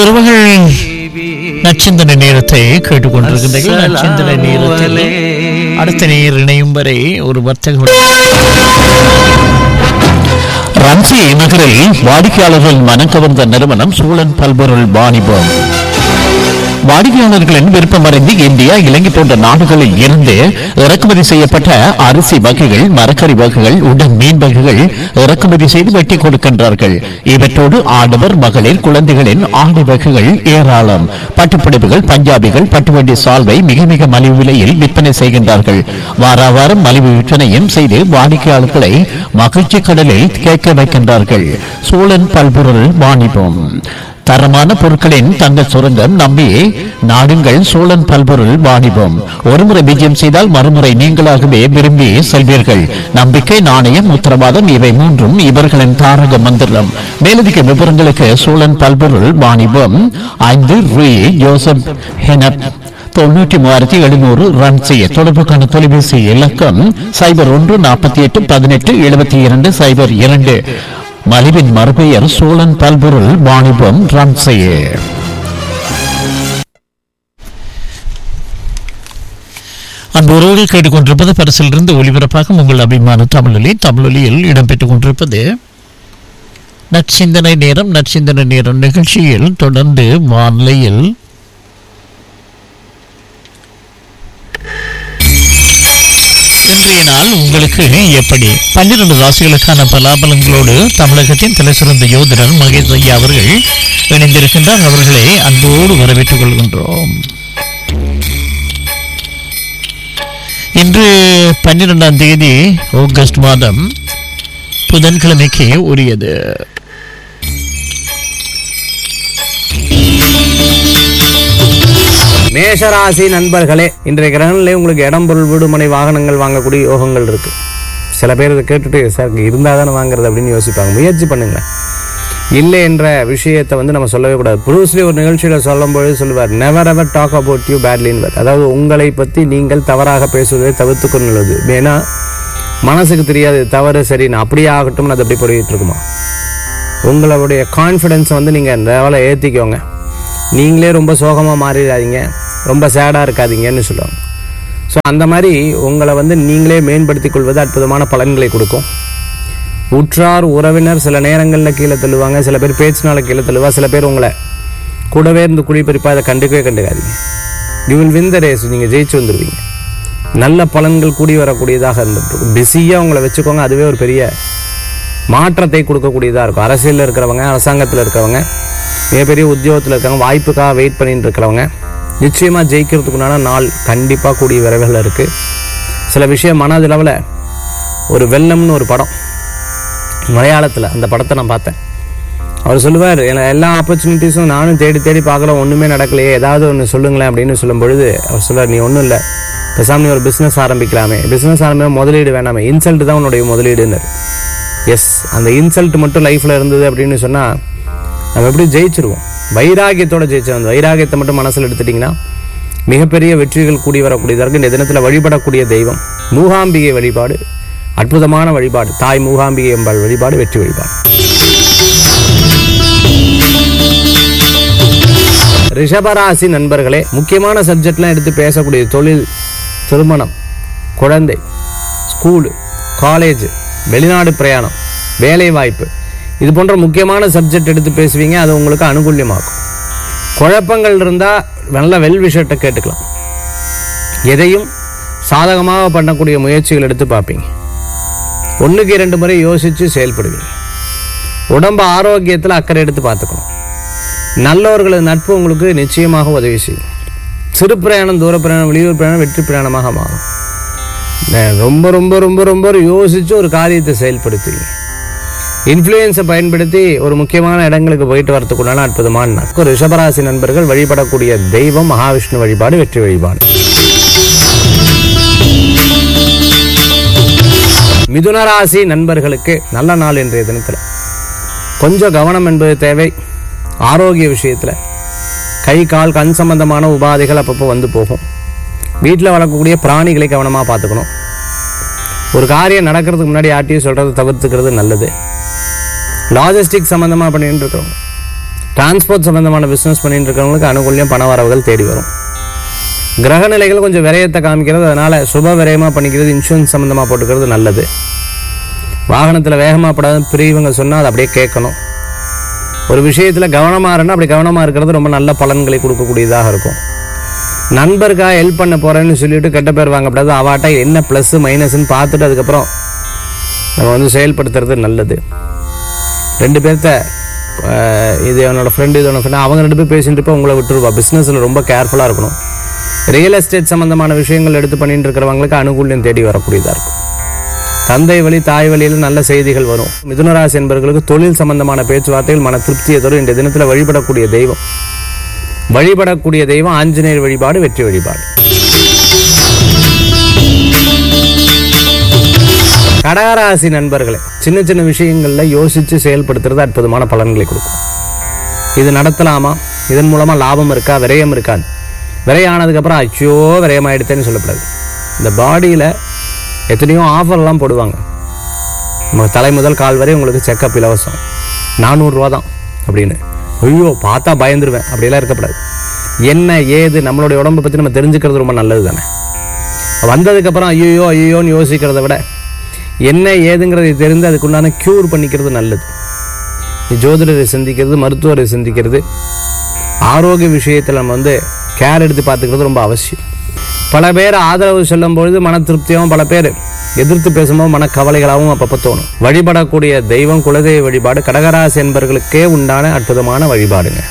உறவுகள் நச்சிந்தனை நேரத்தை கேட்டுக்கொண்டிருக்கின்றீர்கள் நச்சிந்தனை நேரத்தில் அடுத்த நேர் இணையும் வரை ஒரு வர்த்தக ரன்சி நகரில் வாடிக்கையாளர்கள் மனம் கவர்ந்த நிறுவனம் சூழன் பல்பொருள் வாணிபம் வாடிக்கையாளர்களின் விருப்பமறிந்து இந்தியா இலங்கை போன்ற நாடுகளில் இருந்து இறக்குமதி செய்யப்பட்ட அரிசி வகைகள் மரக்கறி வகைகள் உடன் மீன் வகைகள் இறக்குமதி செய்து வெட்டி கொடுக்கின்றார்கள் இவற்றோடு ஆடவர் மகளிர் குழந்தைகளின் ஆடை வகைகள் ஏராளம் பட்டுப்பிடிப்புகள் பஞ்சாபிகள் பட்டுவண்டி சால்வை மிக மிக மலிவு விலையில் விற்பனை செய்கின்றார்கள் வாரா வாரம் மலிவு விற்பனையும் செய்து வாடிக்கையாளர்களை மகிழ்ச்சி கடலில் கேட்க வைக்கின்றார்கள் சோழன் பல்பொருள் வாணிபம் தரமான பொருட்களின் தங்க சுரங்கம் நம்பி நாடுங்கள் சோழன் பல்பொருள் வாணிபம் ஒருமுறை விஜயம் செய்தால் மறுமுறை நீங்களாகவே விரும்பி செல்வீர்கள் நம்பிக்கை நாணயம் உத்தரவாதம் இவை மூன்றும் இவர்களின் தாரக மந்திரம் மேலதிக விவரங்களுக்கு சோழன் பல்பொருள் வாணிபம் ஐந்து ரூ ஜோசப் ஹெனப் தொண்ணூற்றி மூவாயிரத்தி எழுநூறு ரன் செய்ய தொடர்புக்கான தொலைபேசி இலக்கம் சைபர் ஒன்று நாற்பத்தி எட்டு பதினெட்டு எழுபத்தி இரண்டு சைபர் இரண்டு மலிவின் மறுபெயர் சோழன் பல்பொருள் வாணிபம் ரன் செய்ய அன்பு உறவுகள் கேட்டுக்கொண்டிருப்பது பரிசிலிருந்து ஒளிபரப்பாக உங்கள் அபிமான தமிழொலி தமிழொலியில் இடம்பெற்றுக் கொண்டிருப்பது நற்சிந்தனை நேரம் நற்சிந்தனை நேரம் நிகழ்ச்சியில் தொடர்ந்து வானிலையில் இன்றைய நாள் உங்களுக்கு எப்படி பன்னிரண்டு ராசிகளுக்கான பலாபலங்களோடு தமிழகத்தின் தலைசிறந்த யோதரர் மகேஷ் ஐயா அவர்கள் இணைந்திருக்கின்றார் அவர்களை அன்போடு வரவேற்றுக் கொள்கின்றோம் இன்று பன்னிரெண்டாம் தேதி ஆகஸ்ட் மாதம் புதன்கிழமைக்கு உரியது மேஷராசி நண்பர்களே இன்றைய கிரகணிலே உங்களுக்கு இடம் பொருள் வீடுமனை வாகனங்கள் வாங்கக்கூடிய யோகங்கள் இருக்கு சில பேர் இதை கேட்டுட்டு சார் இருந்தால் தானே வாங்குறது அப்படின்னு யோசிப்பாங்க முயற்சி பண்ணுங்களேன் இல்லை என்ற விஷயத்தை வந்து நம்ம சொல்லவே கூடாது புரூஸ்லி ஒரு நிகழ்ச்சியில் சொல்லும்பொழுது சொல்லுவார் never ever talk about you பேட்லின்னு அதாவது உங்களை பற்றி நீங்கள் தவறாக பேசுவதை தவிர்த்து கொள்ளுவது ஏன்னா மனசுக்கு தெரியாது தவறு சரின்னு அப்படியே ஆகட்டும்னு அது அப்படி போயிட்டு இருக்குமா உங்களுடைய கான்ஃபிடென்ஸை வந்து நீங்கள் இந்த லெவலில் ஏற்றிக்கோங்க நீங்களே ரொம்ப சோகமாக மாறிடாதீங்க ரொம்ப சேடாக இருக்காதீங்கன்னு சொல்லுவாங்க ஸோ அந்த மாதிரி உங்களை வந்து நீங்களே மேம்படுத்திக் கொள்வது அற்புதமான பலன்களை கொடுக்கும் உற்றார் உறவினர் சில நேரங்களில் கீழே தள்ளுவாங்க சில பேர் பேச்சினால கீழே தள்ளுவா சில பேர் உங்களை கூடவே இருந்து குழி பறிப்பா அதை கண்டுக்கவே கண்டுக்காதீங்க you will win the race நீங்கள் ஜெயிச்சு வந்துடுவீங்க நல்ல பலன்கள் கூடி வரக்கூடியதாக இருந்துட்டு பிஸியாக உங்களை வச்சுக்கோங்க அதுவே ஒரு பெரிய மாற்றத்தை கொடுக்கக்கூடியதாக இருக்கும் அரசியலில் இருக்கிறவங்க அரசாங்கத்தில் இருக்கிறவங்க மிகப்பெரிய உத்தியோகத்தில் இருக்கிறவங்க வாய்ப்புக்காக வெயிட் பண்ணிட்டு இருக்கிறவங்க நிச்சயமாக ஜெயிக்கிறதுக்குண்டான நாள் கண்டிப்பாக கூடிய விரைவில் இருக்குது சில விஷயம் மனதளவில் ஒரு வெள்ளம்னு ஒரு படம் மலையாளத்தில் அந்த படத்தை நான் பார்த்தேன் அவர் சொல்லுவார் எனக்கு எல்லா ஆப்பர்ச்சுனிட்டிஸும் நானும் தேடி தேடி பார்க்குறேன் ஒன்றுமே நடக்கலையே ஏதாவது ஒன்று சொல்லுங்களேன் அப்படின்னு சொல்லும் பொழுது அவர் சொல்லுவார் நீ ஒன்றும் இல்லை பேசாம நீ ஒரு பிஸ்னஸ் ஆரம்பிக்கலாமே பிஸ்னஸ் ஆரம்பிக்க முதலீடு வேணாமே இன்சல்ட் தான் உன்னுடைய முதலீடுன்னாரு எஸ் அந்த இன்சல்ட் மட்டும் லைஃப்பில் இருந்தது அப்படின்னு சொன்னால் நம்ம எப்படி ஜெயிச்சிருவோம் வைராகியத்தோட ஜெயிச்சோம் அந்த வைராகியத்தை மட்டும் மனசில் எடுத்துட்டிங்கன்னா மிகப்பெரிய வெற்றிகள் கூடி வரக்கூடியதற்கு இந்த தினத்தில் வழிபடக்கூடிய தெய்வம் மூகாம்பிகை வழிபாடு அற்புதமான வழிபாடு தாய் மூகாம்பிகை என்பாள் வழிபாடு வெற்றி வழிபாடு ரிஷபராசி நண்பர்களே முக்கியமான சப்ஜெக்ட்லாம் எடுத்து பேசக்கூடிய தொழில் திருமணம் குழந்தை ஸ்கூலு காலேஜ் வெளிநாடு பிரயாணம் வேலை வாய்ப்பு இது போன்ற முக்கியமான சப்ஜெக்ட் எடுத்து பேசுவீங்க அது உங்களுக்கு அனுகூல்யமாகும் குழப்பங்கள் இருந்தால் நல்ல வெல் விஷயத்தை கேட்டுக்கலாம் எதையும் சாதகமாக பண்ணக்கூடிய முயற்சிகள் எடுத்து பார்ப்பீங்க ஒன்றுக்கு இரண்டு முறை யோசித்து செயல்படுவீங்க உடம்பு ஆரோக்கியத்தில் அக்கறை எடுத்து பார்த்துக்கணும் நல்லவர்களது நட்பு உங்களுக்கு நிச்சயமாக உதவி செய்யும் சிறு பிரயாணம் தூர பிரயாணம் வெளியூர் பிரயாணம் வெற்றி பிரயாணமாக மாறும் நே- ரொம்ப ரொம்ப ரொம்ப ரொம்ப யோசித்து ஒரு காரியத்தை செயல்படுத்துவீங்க இன்ஃப்ளூயன்ஸை பயன்படுத்தி ஒரு முக்கியமான இடங்களுக்கு போயிட்டு வரதுக்குண்டான அற்புதமான நாள் ஒரு ரிஷபராசி நண்பர்கள் வழிபடக்கூடிய தெய்வம் மகாவிஷ்ணு வழிபாடு வெற்றி வழிபாடு மிதுனராசி நண்பர்களுக்கு நல்ல நாள் இன்றைய தினத்தில் கொஞ்சம் கவனம் என்பது தேவை ஆரோக்கிய விஷயத்தில் கை கால் கண் சம்பந்தமான உபாதைகள் அப்பப்போ வந்து போகும் வீட்டில் வளர்க்கக்கூடிய பிராணிகளை கவனமாக பார்த்துக்கணும் ஒரு காரியம் நடக்கிறதுக்கு முன்னாடி யார்ட்டையும் சொல்கிறத தவிர்த்துக்கிறது நல்லது லாஜிஸ்டிக் சம்மந்தமாக பண்ணிட்டு இருக்கிறோம் டிரான்ஸ்போர்ட் சம்பந்தமான பிஸ்னஸ் பண்ணிட்டு இருக்கிறவங்களுக்கு அனுகூல்யம் பண வரவுகள் தேடி வரும் கிரக நிலைகள் கொஞ்சம் விரயத்தை காமிக்கிறது அதனால சுப விரயமாக பண்ணிக்கிறது இன்சூரன்ஸ் சம்மந்தமாக போட்டுக்கிறது நல்லது வாகனத்தில் வேகமாக படாத பெரியவங்க சொன்னால் அதை அப்படியே கேட்கணும் ஒரு விஷயத்தில் கவனமாக இருந்தால் அப்படி கவனமாக இருக்கிறது ரொம்ப நல்ல பலன்களை கொடுக்கக்கூடியதாக இருக்கும் நண்பருக்காக ஹெல்ப் பண்ண போகிறேன்னு சொல்லிட்டு கெட்ட பேர் வாங்கப்படாது அவாட்டா என்ன ப்ளஸ் மைனஸ்ன்னு பார்த்துட்டு அதுக்கப்புறம் நம்ம வந்து செயல்படுத்துறது நல்லது ரெண்டு பேர்த்த அஹ், இது என்னோட ஃப்ரெண்டு இது என்னோட ஃப்ரெண்டு அவங்க ரெண்டு பேர் பேசிட்டு இருப்ப உங்களை விட்டுருவா பிஸ்னஸில் ரொம்ப கேர்ஃபுல்லாக இருக்கணும் ரியல் எஸ்டேட் சம்மந்தமான விஷயங்கள் எடுத்து பண்ணிட்டு இருக்கிறவங்களுக்கு அனுகூல்யம் தேடி வரக்கூடியதாக இருக்கும் தந்தை வழி தாய் வழியில் நல்ல செய்திகள் வரும் மிதுனராசி என்பவர்களுக்கு தொழில் சம்பந்தமான பேச்சுவார்த்தைகள் மன திருப்தியை தரும் இந்த தினத்தில் வழிபடக்கூடிய தெய்வம் வழிபடக்கூடிய தெய்வம் ஆஞ்சநேயர் வழிபாடு வெற்றி வழிபாடு கடகராசி நண்பர்களே சின்ன சின்ன விஷயங்கள்ல யோசிச்சு செயல்படுத்துறது அற்புதமான பலன்களை கொடுக்கும் இது நடத்தலாமா இதன் மூலமா லாபம் இருக்கா விரயம் இருக்கான்னு விரயம் ஆனதுக்கப்புறம் அச்சோ விரயமாயிடுத்தேன்னு சொல்லக்கூடாது இந்த பாடியில் எத்தனையோ ஆஃபர்லாம் போடுவாங்க நம்ம தலை முதல் கால் வரை உங்களுக்கு செக்கப் இலவசம் நானூறுரூவா தான் அப்படின்னு ஐயோ பார்த்தா பயந்துருவேன் அப்படியெல்லாம் இருக்கக்கூடாது என்ன ஏது நம்மளுடைய உடம்பை பற்றி நம்ம தெரிஞ்சுக்கிறது ரொம்ப நல்லது தானே வந்ததுக்கப்புறம் ஐயோ ஐயோன்னு யோசிக்கிறத விட என்ன ஏதுங்கிறதை தெரிந்து அதுக்குண்டான க்யூர் பண்ணிக்கிறது நல்லது ஜோதிடரை சிந்திக்கிறது மருத்துவரை சிந்திக்கிறது ஆரோக்கிய விஷயத்தில் நம்ம வந்து கேர் எடுத்து பார்த்துக்கிறது ரொம்ப அவசியம் பல பேர் ஆதரவு சொல்லும் பொழுது மன திருப்தியாகவும் பல பேர் எதிர்த்து பேசும்போது மன கவலைகளாகவும் அப்பப்போ தோணும் வழிபடக்கூடிய தெய்வம் குலதெய்வ வழிபாடு கடகராசி என்பவர்களுக்கே உண்டான அற்புதமான வழிபாடுங்க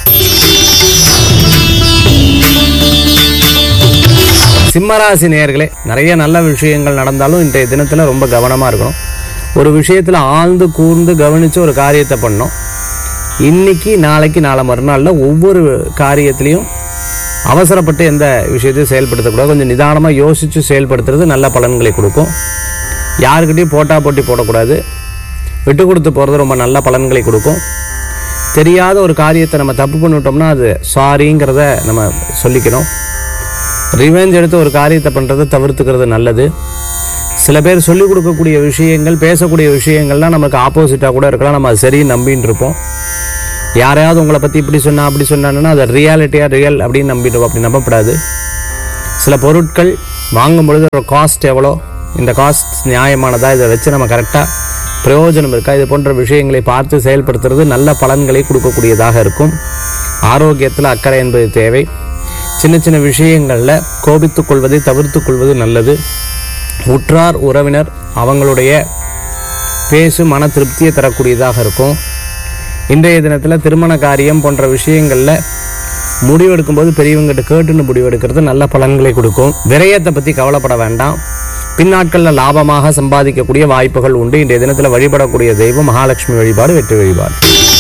சிம்மராசி நேயர்களே நிறைய நல்ல விஷயங்கள் நடந்தாலும் இன்றைய தினத்தில் ரொம்ப கவனமாக இருக்கணும் ஒரு விஷயத்தில் ஆழ்ந்து கூர்ந்து கவனித்து ஒரு காரியத்தை பண்ணோம் இன்னைக்கு நாளைக்கு நாளை மறுநாளில் ஒவ்வொரு காரியத்திலையும் அவசரப்பட்டு எந்த விஷயத்தையும் செயல்படுத்தக்கூடாது கொஞ்சம் நிதானமாக யோசித்து செயல்படுத்துறது நல்ல பலன்களை கொடுக்கும் யாருக்கிட்டையும் போட்டா போட்டி போடக்கூடாது விட்டு கொடுத்து போகிறது ரொம்ப நல்ல பலன்களை கொடுக்கும் தெரியாத ஒரு காரியத்தை நம்ம தப்பு பண்ணிட்டோம்னா அது சாரிங்கிறத நம்ம சொல்லிக்கணும் ரிவெஞ்ச் எடுத்து ஒரு காரியத்தை பண்ணுறதை தவிர்த்துக்கிறது நல்லது சில பேர் சொல்லிக் கொடுக்கக்கூடிய விஷயங்கள் பேசக்கூடிய விஷயங்கள்லாம் நமக்கு ஆப்போசிட்டாக கூட இருக்கலாம் நம்ம அது சரின்னு நம்பின்னு இருப்போம் யாரையாவது உங்களை பற்றி இப்படி சொன்னா அப்படி சொன்னாங்கன்னா அது ரியாலிட்டியாக ரியல் அப்படின்னு நம்பிட்டு அப்படி நம்பப்படாது சில பொருட்கள் வாங்கும் பொழுது ஒரு காஸ்ட் எவ்வளோ இந்த காஸ்ட் நியாயமானதா இதை வச்சு நம்ம கரெக்டாக பிரயோஜனம் இருக்கா இது போன்ற விஷயங்களை பார்த்து செயல்படுத்துறது நல்ல பலன்களை கொடுக்கக்கூடியதாக இருக்கும் ஆரோக்கியத்தில் அக்கறை என்பது தேவை சின்ன சின்ன விஷயங்களில் கோபித்துக் கொள்வதை தவிர்த்துக் கொள்வது நல்லது உற்றார் உறவினர் அவங்களுடைய பேசு மன திருப்தியை தரக்கூடியதாக இருக்கும் இன்றைய தினத்தில் திருமண காரியம் போன்ற விஷயங்களில் முடிவெடுக்கும்போது பெரியவங்ககிட்ட கேட்டுன்னு முடிவெடுக்கிறது நல்ல பலன்களை கொடுக்கும் விரயத்தை பற்றி கவலைப்பட வேண்டாம் பின்னாட்களில் லாபமாக சம்பாதிக்கக்கூடிய வாய்ப்புகள் உண்டு இன்றைய தினத்தில் வழிபடக்கூடிய தெய்வம் மகாலட்சுமி வழிபாடு வெற்றி வழிபாடு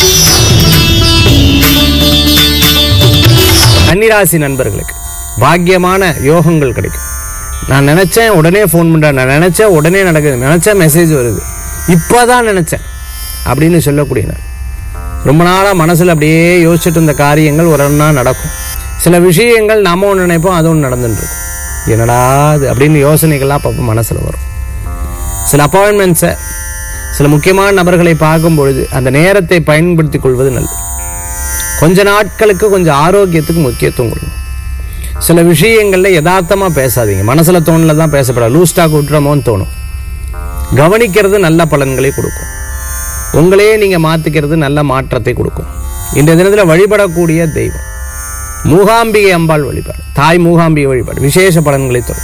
கன்னிராசி நண்பர்களுக்கு பாக்கியமான யோகங்கள் கிடைக்கும் நான் நினைச்சேன் உடனே ஃபோன் பண்ணுறேன் நான் நினைச்சேன் உடனே நடக்குது நினைச்சேன் மெசேஜ் வருது இப்போதான் நினைச்சேன் அப்படின்னு சொல்லக்கூடிய நாள் ரொம்ப நாளாக மனசில் அப்படியே யோசிச்சுட்டு இருந்த காரியங்கள் ஒரு நாள் நடக்கும் சில விஷயங்கள் நாம ஒன்று நினைப்போம் அது ஒன்று நடந்துட்டு இருக்கும் என்னடா அது அப்படின்னு யோசனைகள்லாம் அப்பப்போ மனசில் வரும் சில அப்பாயின்மெண்ட்ஸை சில முக்கியமான நபர்களை பார்க்கும் பொழுது அந்த நேரத்தை பயன்படுத்திக் கொள்வது நல்லது கொஞ்ச நாட்களுக்கு கொஞ்சம் ஆரோக்கியத்துக்கு முக்கியத்துவம் கொடுங்க சில விஷயங்களில் யதார்த்தமாக பேசாதீங்க மனசில் தோணல தான் பேசப்படாது லூஸ் டாக் விட்டுறமோன்னு தோணும் கவனிக்கிறது நல்ல பலன்களை கொடுக்கும் உங்களையே நீங்கள் மாற்றிக்கிறது நல்ல மாற்றத்தை கொடுக்கும் இந்த தினத்தில் வழிபடக்கூடிய தெய்வம் மூகாம்பிகை அம்பாள் வழிபாடு தாய் மூகாம்பிகை வழிபாடு விசேஷ பலன்களை தரும்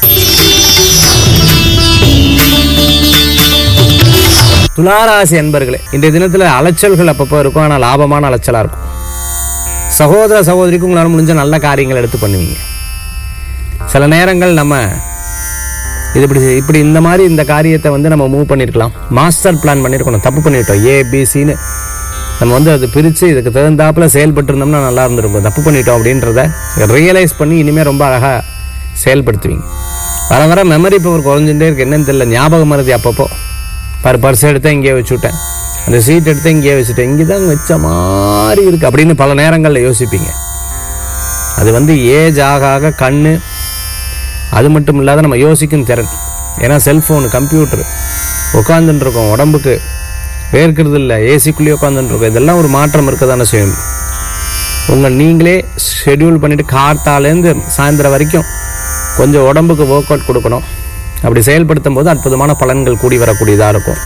துளாராசி அன்பர்களே இன்றைய தினத்தில் அலைச்சல்கள் அப்பப்போ இருக்கும் ஆனால் லாபமான அலைச்சலாக இருக்கும் சகோதர சகோதரிக்கு உங்களால் முடிஞ்ச நல்ல காரியங்கள் எடுத்து பண்ணுவீங்க சில நேரங்கள் நம்ம இது இப்படி இப்படி இந்த மாதிரி இந்த காரியத்தை வந்து நம்ம மூவ் பண்ணியிருக்கலாம் மாஸ்டர் பிளான் பண்ணியிருக்கணும் தப்பு பண்ணிட்டோம் ஏ பிசின்னு நம்ம வந்து அது பிரித்து இதுக்கு தகுந்தாப்புல செயல்பட்டு இருந்தோம்னா நல்லா இருந்திருக்கும் தப்பு பண்ணிட்டோம் அப்படின்றத ரியலைஸ் பண்ணி இனிமேல் ரொம்ப அழகாக செயல்படுத்துவீங்க வர வர மெமரி பவர் குறைஞ்சுட்டே இருக்கு என்னன்னு தெரியல ஞாபகம் மருதி அப்பப்போ பர் பர்ஸ் எடுத்தேன் இங்கேயே வச்சுவிட்டேன் அந்த சீட் எடுத்து இங்கேயே வச்சுட்டேன் இங்கே தான் வச்ச மாதிரி இருக்கு அப்படின்னு பல நேரங்களில் யோசிப்பீங்க அது வந்து ஏஜ் ஆக ஆக கண்ணு அது மட்டும் இல்லாத நம்ம யோசிக்கும் திறன் ஏன்னா செல்ஃபோனு கம்ப்யூட்டர் உட்காந்துட்டு இருக்கோம் உடம்புக்கு வேர்க்கிறது இல்லை ஏசிக்குள்ளேயே உட்காந்துட்டு இருக்கோம் இதெல்லாம் ஒரு மாற்றம் இருக்க தானே செய்யும் உங்கள் நீங்களே ஷெட்யூல் பண்ணிவிட்டு கார்த்தாலேருந்து சாயந்தரம் வரைக்கும் கொஞ்சம் உடம்புக்கு ஒர்க் அவுட் கொடுக்கணும் அப்படி செயல்படுத்தும் போது அற்புதமான பலன்கள் கூடி வரக்கூடியதாக இருக்கும்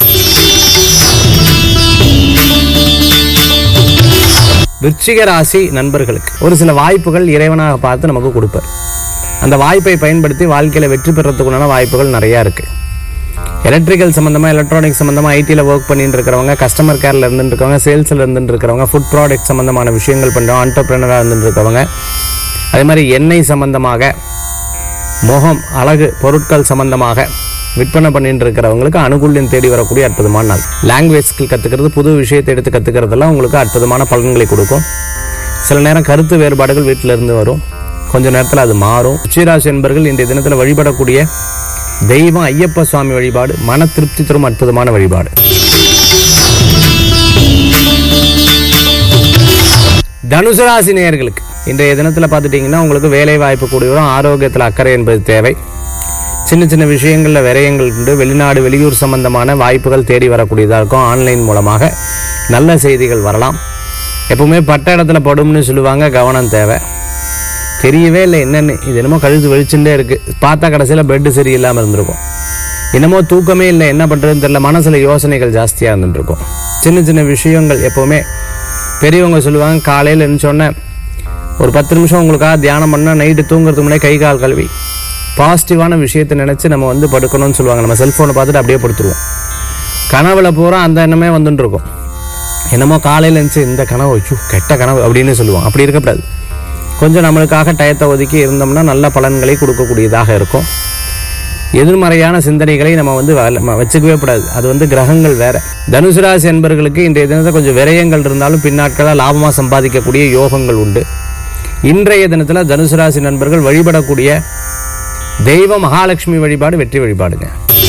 விருச்சிக ராசி நண்பர்களுக்கு ஒரு சில வாய்ப்புகள் இறைவனாக பார்த்து நமக்கு கொடுப்பார் அந்த வாய்ப்பை பயன்படுத்தி வாழ்க்கையில் வெற்றி பெறத்துக்குண்டான வாய்ப்புகள் நிறையா இருக்குது எலக்ட்ரிக்கல் சம்மந்தமாக எலக்ட்ரானிக் சம்மந்தமாக ஐடியில் ஒர்க் பண்ணிட்டு இருக்கிறவங்க கஸ்டமர் கேரில் இருந்துட்டு இருக்கவங்க சேல்ஸில் இருந்துட்டு இருக்கிறவங்க ஃபுட் ப்ராடக்ட் சம்மந்தமான விஷயங்கள் பண்ணுறவங்க ஆண்டர்பிரினராக இருந்துட்டு இருக்கவங்க அதே மாதிரி எண்ணெய் சம்மந்தமாக முகம் அழகு பொருட்கள் சம்பந்தமாக விற்பனை பண்ணிட்டு இருக்கிறவங்களுக்கு அனுகூல்யம் தேடி வரக்கூடிய அற்புதமான நாள் லாங்குவேஜ் ஸ்கில் கற்றுக்கிறது புது விஷயத்தை எடுத்து கற்றுக்கிறதெல்லாம் உங்களுக்கு அற்புதமான பலன்களை கொடுக்கும் சில நேரம் கருத்து வேறுபாடுகள் வீட்டில இருந்து வரும் கொஞ்ச நேரத்தில் அது மாறும் உச்சிராசி என்பர்கள் இன்றைய தினத்தில் வழிபடக்கூடிய தெய்வம் ஐயப்ப சுவாமி வழிபாடு மன திருப்தி தரும் அற்புதமான வழிபாடு தனுசு ராசி நேயர்களுக்கு இன்றைய தினத்தில் பார்த்துட்டிங்கன்னா உங்களுக்கு வேலை வாய்ப்பு கூடி வரும் ஆரோக்கியத்தில் அக்கறை என்பது தேவை சின்ன சின்ன விஷயங்களில் விரயங்கள் உண்டு வெளிநாடு வெளியூர் சம்பந்தமான வாய்ப்புகள் தேடி வரக்கூடியதாக இருக்கும் ஆன்லைன் மூலமாக நல்ல செய்திகள் வரலாம் எப்பவுமே பட்ட இடத்துல படும்னு சொல்லுவாங்க கவனம் தேவை தெரியவே இல்லை என்னென்னு இது என்னமோ கழுத்து வெளிச்சுட்டே இருக்குது பார்த்தா கடைசியில் பெட்டு சரியில்லாமல் இருந்திருக்கும் என்னமோ தூக்கமே இல்லை என்ன பண்ணுறதுன்னு தெரியல மனசில் யோசனைகள் ஜாஸ்தியாக இருந்துட்டுருக்கும் சின்ன சின்ன விஷயங்கள் எப்போவுமே பெரியவங்க சொல்லுவாங்க காலையில் எழுந்தோடனே ஒரு பத்து நிமிஷம் உங்களுக்காக தியானம் பண்ணால் நைட்டு தூங்குறதுக்கு முன்னாடி கை கால் கழுவி பாசிட்டிவான விஷயத்தை நினச்சி நம்ம வந்து படுக்கணும்னு சொல்லுவாங்க நம்ம செல்ஃபோனை பார்த்துட்டு அப்படியே படுத்துருவோம் கனவுல பூரா அந்த எண்ணமே வந்துட்டு இருக்கும் என்னமோ காலையில் இருந்துச்சு இந்த கனவு ஐயோ கெட்ட கனவு அப்படின்னு சொல்லுவோம் அப்படி இருக்கக்கூடாது கொஞ்சம் நம்மளுக்காக டயத்தை ஒதுக்கி இருந்தோம்னா நல்ல பலன்களை கொடுக்கக்கூடியதாக இருக்கும் எதிர்மறையான சிந்தனைகளை நம்ம வந்து வ- ம- வச்சுக்கவே கூடாது அது வந்து கிரகங்கள் வேற தனுசு ராசி என்பர்களுக்கு இன்றைய தினத்தில் கொஞ்சம் விரயங்கள் இருந்தாலும் பின்னாட்களாக லாபமாக சம்பாதிக்கக்கூடிய யோகங்கள் உண்டு இன்றைய தினத்தில் தனுசு ராசி நண்பர்கள் வழிபடக்கூடிய தெய்வ மகாலட்சுமி வழிபாடு வெற்றி வழிபாடுங்க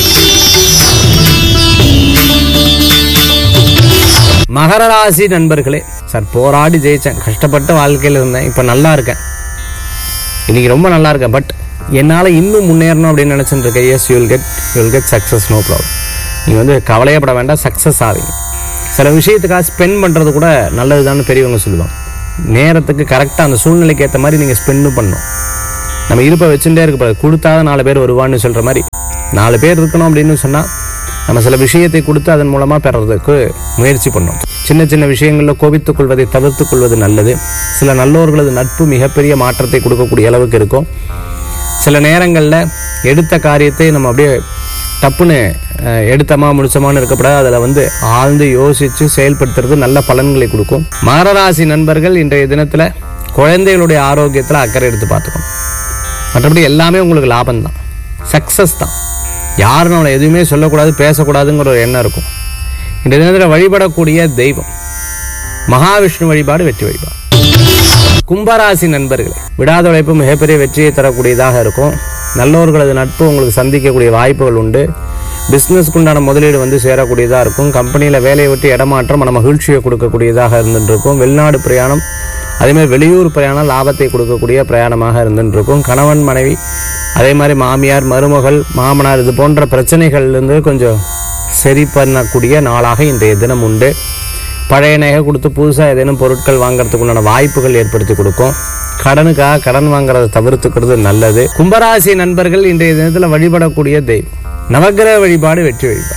மகர ராசி நண்பர்களே சார் போராடி ஜெயிச்சேன் கஷ்டப்பட்ட வாழ்க்கையில் இருந்தேன் இப்போ நல்லா இருக்கேன் இன்னைக்கு ரொம்ப நல்லா இருக்கேன் பட் என்னால் இன்னும் முன்னேறணும் அப்படின்னு நினச்சிட்டு இருக்கேன் yes you'll get you'll get success no problem நீங்கள் வந்து கவலையப்பட வேண்டாம் சக்ஸஸ் ஆவீங்க சில விஷயத்துக்காக ஸ்பெண்ட் பண்ணுறது கூட நல்லதுதான்னு பெரியவங்க சொல்லுவாங்க நேரத்துக்கு கரெக்டாக அந்த சூழ்நிலைக்கு ஏற்ற மாதிரி நீங்கள் ஸ்பெண்டும் பண்ணணும் நம்ம இருப்பை வச்சுட்டே இருக்க கூடாது கொடுத்தாதான் நாலு பேர் வருவான்னு சொல்கிற மாதிரி நாலு பேர் இருக்கணும் அப்படின்னு சொன்னால் நம்ம சில விஷயத்தை கொடுத்து அதன் மூலமாக பெறறதுக்கு முயற்சி பண்ணணும் சின்ன சின்ன விஷயங்களில் கோபித்துக் கொள்வதை தவிர்த்து கொள்வது நல்லது சில நல்லோர்களது நட்பு மிகப்பெரிய மாற்றத்தை கொடுக்கக்கூடிய அளவுக்கு இருக்கும் சில நேரங்களில் எடுத்த காரியத்தை நம்ம அப்படியே டப்புன்னு அஹ், எடுத்தமா முடிச்சமான்னு இருக்கக்கூடாது அதில் வந்து ஆழ்ந்து யோசித்து செயல்படுத்துறது நல்ல பலன்களை கொடுக்கும் மகர ராசி நண்பர்கள் இன்றைய தினத்தில் குழந்தைகளுடைய ஆரோக்கியத்தில் அக்கறை எடுத்து பார்த்துக்கணும் மற்றபடி எல்லாமே உங்களுக்கு லாபம் தான் சக்ஸஸ் தான் யாரும் நம்மளை எதுவுமே சொல்லக்கூடாது பேசக்கூடாதுங்கிற ஒரு எண்ணம் இருக்கும் இந்த தினத்தில் வழிபடக்கூடிய தெய்வம் மகாவிஷ்ணு வழிபாடு வெற்றி வழிபாடு கும்பராசி நண்பர்களே விடாத உழைப்பு மிகப்பெரிய வெற்றியை தரக்கூடியதாக இருக்கும் நல்லோர்களது நட்பு உங்களுக்கு சந்திக்கக்கூடிய வாய்ப்புகள் உண்டு பிஸ்னஸ்க்கு உண்டான முதலீடு வந்து சேரக்கூடியதாக இருக்கும் கம்பெனியில் வேலையை விட்டு இடமாற்றம் நம்ம மகிழ்ச்சியை கொடுக்கக்கூடியதாக இருந்துட்டு இருக்கும் வெளிநாடு பிரயாணம் அதேமாதிரி வெளியூர் பிரயாணம் லாபத்தை கொடுக்கக்கூடிய பிரயாணமாக இருந்துட்டு இருக்கும் கணவன் மனைவி அதே மாதிரி மாமியார் மருமகள் மாமனார் இது போன்ற பிரச்சனைகள்லேருந்து கொஞ்சம் சரி பண்ணக்கூடிய நாளாக இன்றைய தினம் உண்டு பழைய நகை கொடுத்து புதுசாக ஏதேனும் பொருட்கள் வாங்குறதுக்கு உண்டான வாய்ப்புகள் ஏற்படுத்தி கொடுக்கும் கடனுக்காக கடன் வாங்குறதை தவிர்த்துக்கிறது நல்லது கும்பராசி நண்பர்கள் இன்றைய தினத்தில் வழிபடக்கூடிய தெய்வம் நவக்கிரக வழிபாடு வெற்றி வழிபாடு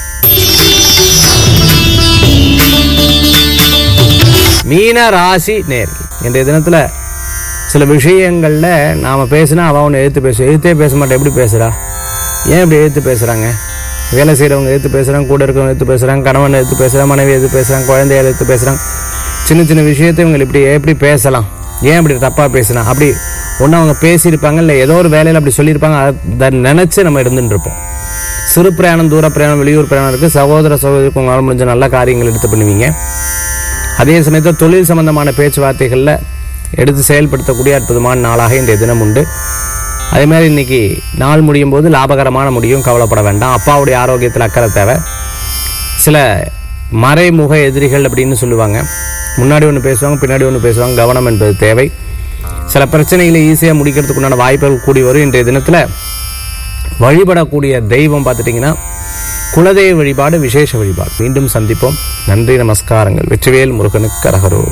மீன ராசி நேர்கள் இன்றைய தினத்தில் சில விஷயங்களில் நாம் பேசினா அவன் ஒன்று எழுத்து பேச எழுத்தே பேச மாட்டேன் எப்படி பேசுகிறா ஏன் இப்படி எழுத்து பேசுகிறாங்க வேலை செய்கிறவங்க எடுத்து பேசுகிறாங்க கூட இருக்கவங்க எடுத்து பேசுகிறாங்க கணவன் எடுத்து பேசுகிறாங்க மனைவி எடுத்து பேசுகிறாங்க குழந்தைய எடுத்து பேசுகிறாங்க சின்ன சின்ன விஷயத்தை இவங்க இப்படி எப்படி பேசலாம் ஏன் இப்படி தப்பாக பேசினா அப்படி ஒன்று அவங்க பேசியிருப்பாங்க இல்லை ஏதோ ஒரு வேலையில் அப்படி சொல்லியிருப்பாங்க அதை நினச்சி நம்ம இருந்துட்டு இருப்போம் சிறு பிரயாணம் தூர பிரயாணம் வெளியூர் பிரயாணம் இருக்குது சகோதர சகோதரிக்கு உங்களால் முடிஞ்ச நல்ல காரியங்கள் எடுத்து பண்ணுவீங்க அதே சமயத்தில் தொழில் சம்பந்தமான பேச்சுவார்த்தைகளில் எடுத்து செயல்படுத்தக்கூடிய அற்புதமான நாளாக இன்றைய தினம் உண்டு அதே மாதிரி இன்னைக்கு நாள் முடியும் போது லாபகரமான முடியும் கவலைப்பட வேண்டாம் அப்பாவுடைய ஆரோக்கியத்தில் அக்கறை தேவை சில மறைமுக எதிரிகள் அப்படின்னு சொல்லுவாங்க முன்னாடி ஒன்று பேசுவாங்க பின்னாடி ஒன்று பேசுவாங்க கவனம் என்பது தேவை சில பிரச்சனைகளை ஈஸியாக முடிக்கிறதுக்கு உண்டான வாய்ப்புகள் கூடி வரும் இன்றைய தினத்தில் வழிபடக்கூடிய தெய்வம் பார்த்துட்டிங்கன்னா குலதெய்வ வழிபாடு விசேஷ வழிபாடு மீண்டும் சந்திப்போம் நன்றி நமஸ்காரங்கள் வெற்றிவேல் முருகனுக்கு கரகரோ